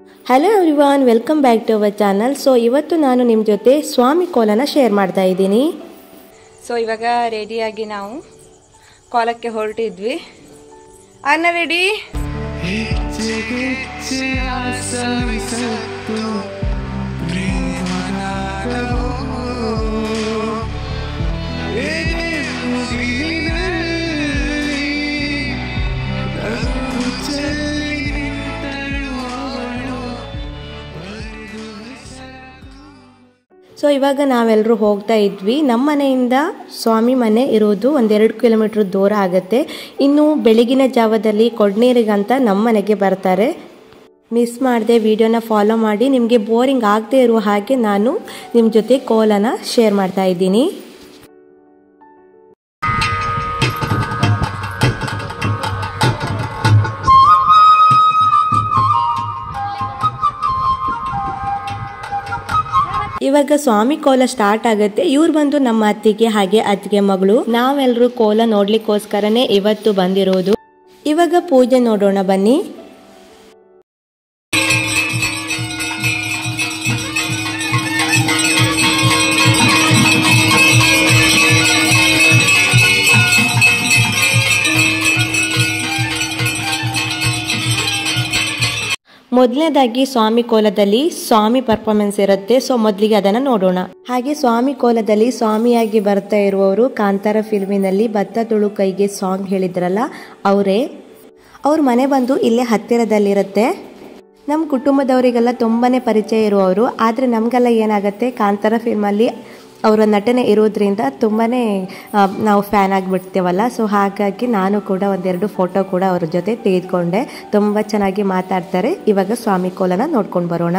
Hello everyone welcome back to our channel so ಇವತ್ತು ನಾನು ನಿಮ್ಮ ಜೊತೆ ಸ್ವಾಮಿ ಕೋಲನ ಶೇರ್ ಮಾಡ್ತಾ ಇದ್ದೀನಿ ಸೊ ಇವಾಗ ರೆಡಿಯಾಗಿ ನಾವು ಕೋಲಕ್ಕೆ ಹೊರಟಿದ್ವಿ ಅನ್ನ ರೆಡಿ ಸೊ ಇವಾಗ ನಾವೆಲ್ಲರೂ ಹೋಗ್ತಾ ಇದ್ವಿ ನಮ್ಮ ಮನೆಯಿಂದ ಸ್ವಾಮಿ ಮನೆ ಇರೋದು ಒಂದೆರಡು ಕಿಲೋಮೀಟ್ರ್ ದೂರ ಆಗುತ್ತೆ ಇನ್ನು ಬೆಳಗಿನ ಜಾವದಲ್ಲಿ ಕೊಡ್ನೀರಿಗಂತ ನಮ್ಮ ಮನೆಗೆ ಬರ್ತಾರೆ ಮಿಸ್ ಮಾಡದೆ ವಿಡಿಯೋನ ಫಾಲೋ ಮಾಡಿ ನಿಮಗೆ ಬೋರಿಂಗ್ ಆಗದೆ ಇರುವ ಹಾಗೆ ನಾನು ನಿಮ್ಮ ಜೊತೆ ಕೋಲನ ಶೇರ್ ಮಾಡ್ತಾ ಇದ್ದೀನಿ ಇವಾಗ ಸ್ವಾಮಿ ಕೋಲ ಸ್ಟಾರ್ಟ್ ಆಗುತ್ತೆ ಇವ್ರು ಬಂದು ನಮ್ಮ ಅತ್ತಿಗೆ ಹಾಗೆ ಅತ್ತಿಗೆ ಮಗಳು ನಾವೆಲ್ಲರೂ ಕೋಲ ನೋಡ್ಲಿಕ್ಕೋಸ್ಕರನೇ ಇವತ್ತು ಬಂದಿರೋದು ಇವಾಗ ಪೂಜೆ ನೋಡೋಣ ಬನ್ನಿ ಮೊದಲನೇದಾಗಿ ಸ್ವಾಮಿ ಕೋಲದಲ್ಲಿ ಸ್ವಾಮಿ ಪರ್ಫಾರ್ಮೆನ್ಸ್ ಇರುತ್ತೆ ಸೊ ಮೊದಲಿಗೆ ಅದನ್ನ ನೋಡೋಣ ಹಾಗೆ ಸ್ವಾಮಿ ಕೋಲದಲ್ಲಿ ಸ್ವಾಮಿಯಾಗಿ ಬರ್ತಾ ಇರುವವರು ಕಾಂತಾರ ಫಿಲ್ಮಿನಲ್ಲಿ ಭತ್ತ ತುಳು ಕೈಗೆ ಸಾಂಗ್ ಹೇಳಿದ್ರಲ್ಲ ಅವರೇ ಅವ್ರ ಮನೆ ಬಂದು ಇಲ್ಲೇ ಹತ್ತಿರದಲ್ಲಿರುತ್ತೆ ನಮ್ಮ ಕುಟುಂಬದವರಿಗೆಲ್ಲ ತುಂಬಾನೇ ಪರಿಚಯ ಇರುವವರು ಆದರೆ ನಮಗೆಲ್ಲ ಏನಾಗುತ್ತೆ ಕಾಂತಾರ ಫಿಲ್ಮಲ್ಲಿ ಅವರ ನಟನೆ ಇರೋದ್ರಿಂದ ತುಂಬಾ ನಾವು ಫ್ಯಾನ್ ಆಗಿಬಿಡ್ತೇವಲ್ಲ ಸೊ ಹಾಗಾಗಿ ನಾನು ಕೂಡ ಒಂದೆರಡು ಫೋಟೋ ಕೂಡ ಅವ್ರ ಜೊತೆ ತೆಗೆದುಕೊಂಡೆ ತುಂಬ ಚೆನ್ನಾಗಿ ಮಾತಾಡ್ತಾರೆ ಇವಾಗ ಸ್ವಾಮಿ ಕೋಲನ ನೋಡ್ಕೊಂಡು ಬರೋಣ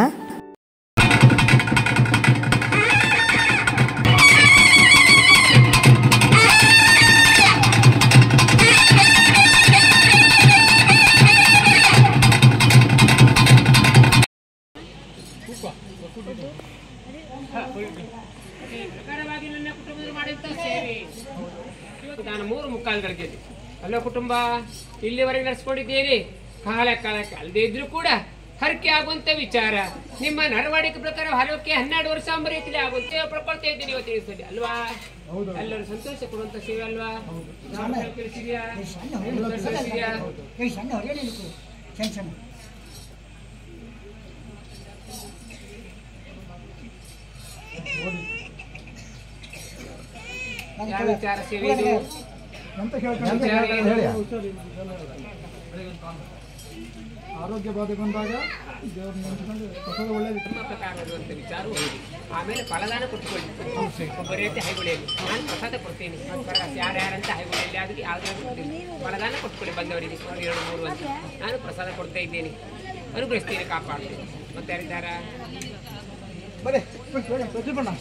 ಪ್ರಕಾರವಾಗಿ ನನ್ನ ಕುಟುಂಬದಲ್ಲಿ ಮಾಡಿದಂತ ಸೇವೆ ಇವತ್ತು ನಾನು ಮೂರು ಮುಕ್ಕಾಲು ಗಳಿಗೆಯಲ್ಲಿ ಅಲ್ಲ ಕುಟುಂಬ ಇಲ್ಲಿವರೆಗೆ ನಡೆಸ್ಕೊಂಡಿದ್ದೀರಿ ಕಾಲ ಕಾಲಕ್ಕೆ ಅಲ್ಲದೆ ಇದ್ರೂ ಕೂಡ ಹರಕೆ ಆಗುವಂತ ವಿಚಾರ ನಿಮ್ಮ ನಡವಳಿಕೆ ಪ್ರಕಾರ ಹರಕೆ ಹನ್ನೆರಡು ವರ್ಷ ರೀತಿಲಿ ಆಗುವಂತೆ ಪಡ್ಕೊಳ್ತಾ ಇದ್ದೀನಿ ಇವತ್ತು ದಿವಸದಲ್ಲಿ ಅಲ್ವಾ ಎಲ್ಲರೂ ಸಂತೋಷ ಕೊಡುವಂತ ಸೇವೆ ಅಲ್ವಾ ತಿಳಿಸಿದ್ಯಾ ತಿಳಿಸಿದ್ಯಾ ಯही सಣ್ಣ ಹೊರೆಯಲ್ಲಿ ಸಣ್ಣ ಸಣ್ಣ ಯಾವ ವಿಚಾರ ಸೇವೆ ಇದು ಎಂತ ವಿಚಾರ ಏನು? ಆರೋಗ್ಯ ಬಾಧೆ ಬಂದಾಗ ದೇವ್ರ ನೆನೆಸ್ಕೊಂಡು ಹೊಸದು ಒಳ್ಳೇದು ನಿಮ್ಮ ಪ್ರಕಾರವಿರುವಂತ ವಿಚಾರ ಹೋಗಿ ಆಮೇಲೆ ಫಲದಾನ ಕೊಟ್ಕೊಳ್ಳಿ ಒಬ್ಬ ರೀತಿ ಹೈಗುಳಿಯಲ್ಲಿ ನಾನು ಪ್ರಸಾದ ಕೊಡ್ತೀನಿ ಯಾರು ಯಾರಂತ ಹೈಗುಳಿಯಲ್ಲಿ ಆದ್ರೆ ಯಾವ್ದಾದ್ರು ಕೊಡ್ತೀನಿ ಫಲದಾನ ಕೊಟ್ಕೊಳ್ಳಿ ಬಂದವರಿಗೆ ಒಂದು ಎರಡು ಮೂರು ಅಂತ ನಾನು ಪ್ರಸಾದ ಕೊಡ್ತಾ ಇದ್ದೇನೆ ಅನುಗ್ರಹಿಸ್ತೀನಿ ಕಾಪಾಡ್ತೀನಿ ಮತ್ತೆ ಯಾರಿದ್ದಾರ ಬರೇ ಪ್ರತಿಭಣ್ಣ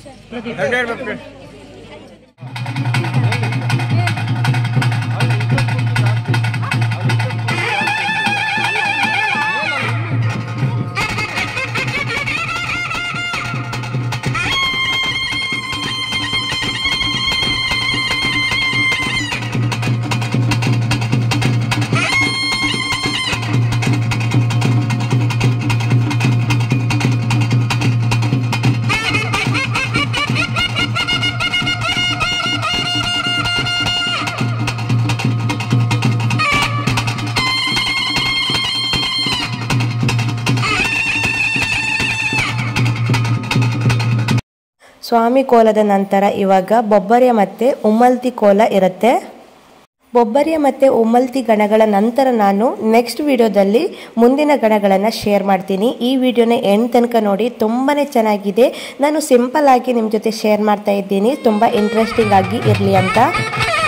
ಸ್ವಾಮಿ ಕೋಲದ ನಂತರ ಇವಾಗ ಬೊಬ್ಬರಿಯ ಮತ್ತೆ ಉಮ್ಮಲ್ತಿ ಕೋಲ ಇರುತ್ತೆ ಬೊಬ್ಬರಿಯ ಮತ್ತು ಉಮ್ಮಲ್ತಿ ಗಣಗಳ ನಂತರ ನಾನು ನೆಕ್ಸ್ಟ್ ವಿಡಿಯೋದಲ್ಲಿ ಮುಂದಿನ ಗಣಗಳನ್ನು ಶೇರ್ ಮಾಡ್ತೀನಿ ಈ ವಿಡಿಯೋನ ಎಂಡ್ ತನಕ ನೋಡಿ ತುಂಬಾ ಚೆನ್ನಾಗಿದೆ ನಾನು ಸಿಂಪಲ್ ಆಗಿ ನಿಮ್ಮ ಜೊತೆ ಶೇರ್ ಮಾಡ್ತಾ ಇದ್ದೀನಿ ತುಂಬ ಇಂಟ್ರೆಸ್ಟಿಂಗ್ ಆಗಿ ಇರಲಿ ಅಂತ